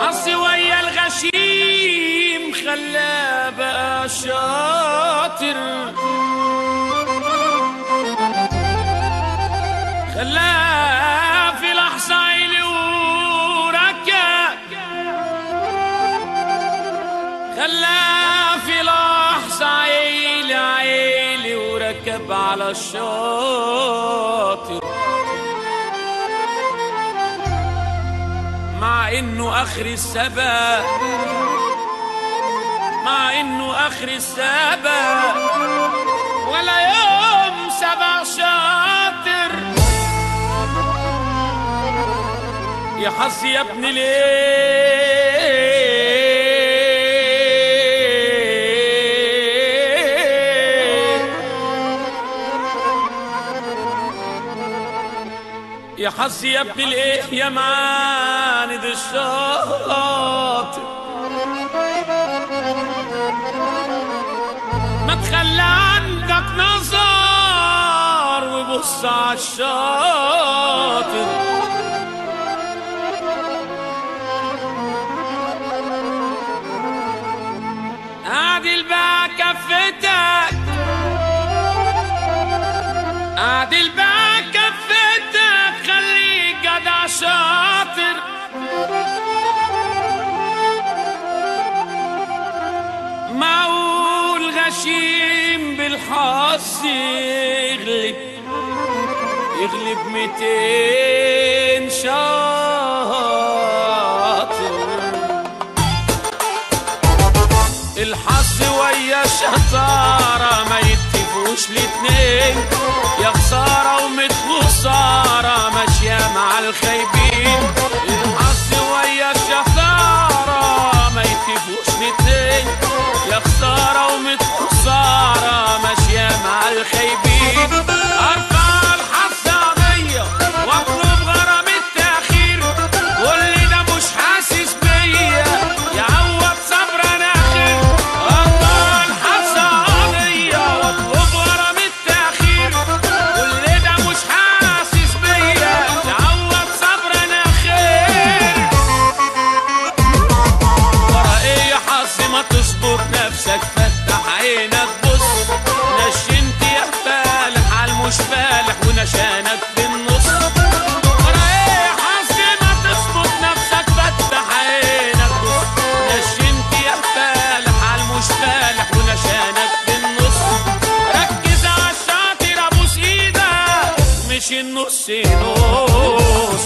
حظي ويا الغشيم خلاه بقى شاطر خلاه في لحظة عيلي وركع خلاه في لحظة عيلي عيلي وركب على الشاطر مع انه اخر السبق مع انه اخر السبق ولا يوم سبع شاطر يا حظ يا ابن ليه يا حظ يا ابن الايه يا معاند الشاطر ما تخلى عندك نظر وبص على الشاطر اعدل بقى كفتك اعدل بقى كفتك خليك جدع شاطر معقول غشيم بالحظ يغلب يغلب ميتين شاطر الحظ ويا الشطارة ما يتفقوش الاتنين يا خسارة ومت خسارة ماشية مع الخايبين الحظ ويا الشطارة ما يتفقوش الاتنين يا خسارة ومت خسارة ماشية مع الخايبين ارفع الحظ قضية واطلب غرام التأخير كل ده مش حاسس بيا يعوض صبر انا اخر ارفع الحظ قضية واطلب غرام التأخير كل ده مش حاسس بيا يعوض صبر انا خير ورا ايه يا حظ ما تظبط نفسك فتح عينك بص نشنت يا فالح عالمش فالح ونشانك في النص ورا ايه يا حظ ما تظبط نفسك فتح عينك بص نشنت يا فالح عالمش فالح ونشانك في النص ركز على الشاطر ابوس ايدك مش النص نص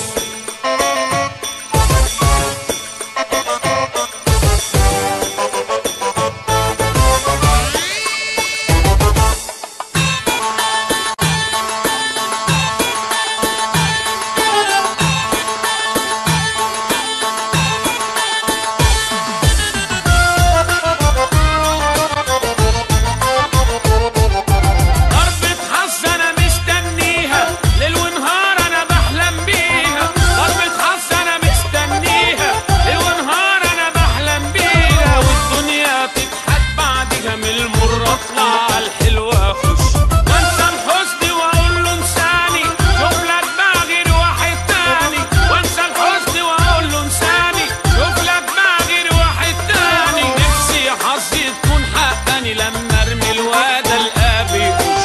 ضربة حظ أنا مستنيها ليل ونهار أنا بحلم بيها ضربة حظ أنا مستنيها ليل ونهار أنا بحلم بيها والدنيا تضحك بعدها من المر أطلع على الحلوة أخش وأنسى الحزن وأقول له انساني شوف لك بقى غير واحد تاني وأنسى الحزن وأقول له انساني شوف لك بقى غير واحد تاني نفسي حظي تكون حقاني لما ارمي الواد القابي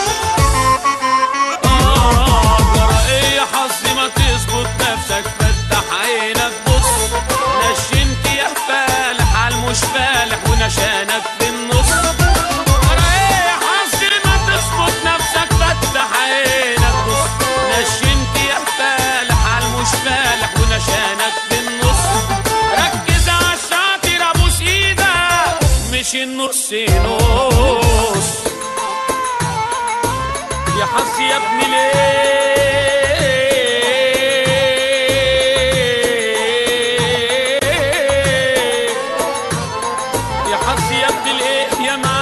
آه ترى ايه يا حظي ما تظبط نفسك فتح عينك بص نشنت يا فالح عالمش فالح ونشانك في النص ترى ايه يا حظي ما تظبط نفسك فتح عينك بص نشنت يا فالح عالمش فالح ونشانك في النص ركز على الشاطر ابوس ايدك مش النص نص يا حظ يا ابن ليه يا حظ يا ابن الايه يا معلم